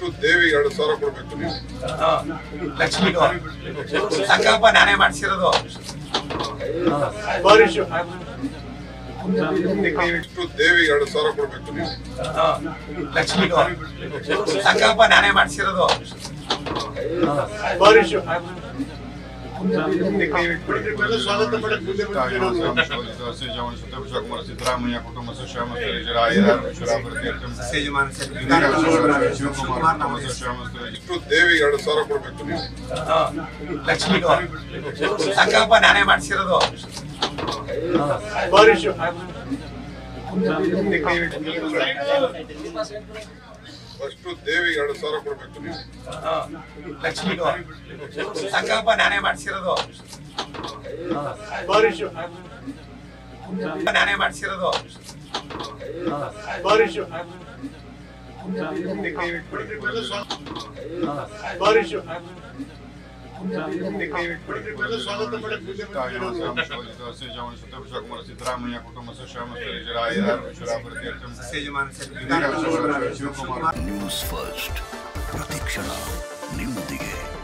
ಇಷ್ಟು ದೇವಿಗೆ ಎರಡು ಸಾವಿರ ಕೊಡ್ಬೇಕು ನೀವು ಲಕ್ಷ್ಮಿಗೂ ಸಂಕಲ್ಪ ನಾನೇ ಮಾಡಿಸಿರೋದು ಇಷ್ಟು ದೇವಿಗೆ ಎರಡು ಸಾವಿರ ಕೊಡ್ಬೇಕು ನೀವು ಲಕ್ಷ್ಮಿಗೂ ಸಂಕಲ್ಪ ನಾನೇ ಮಾಡಿಸಿರೋದು ಸಿದ್ದರಾಮಯ್ಯ ಕುಟುಂಬ ಶ್ರೀರಾಮರಾಯರಾಭಿವೃದ್ಧಿಯರ್ಥಂ ಸೇಜಮಾನ ಶಿವಕುಮಾರ್ ಇಷ್ಟು ದೇವಿಗೆ ಎರಡು ಸಾವಿರ ಕೊಡ್ಬೇಕು ನೀವು ಲಕ್ಷ್ಮಿಗೂ ಸಂಕಲ್ಪ ನಾನೇ ಮಾಡಿಸಿರೋದು ಅಷ್ಟು ದೇವಿಗೆ ಎರಡು ಸಾವಿರ ಕೊಡ್ಬೇಕು ನೀವು ಲಕ್ಷ್ಮಿಗೂ ಸಂಕಲ್ಪ ನಾನೇ ಮಾಡಿಸಿರೋದು ನಾನೇ ಮಾಡಿಸಿರೋದು ಸಿದ್ದರಾಮಯ್ಯ ಕುಟುಂಬ ಶ್ರೀರಾಮರಾಯರಾಭಿವೃದ್ಧಿಯರ್ಥಂ ಸೇಜಮಾನ ಶಿವಕುಮಾರ್ ನ್ಯೂಸ್ ಫಸ್ಟ್ ಪ್ರತಿಕ್ಷಣ ನಿಮ್ಮೊಂದಿಗೆ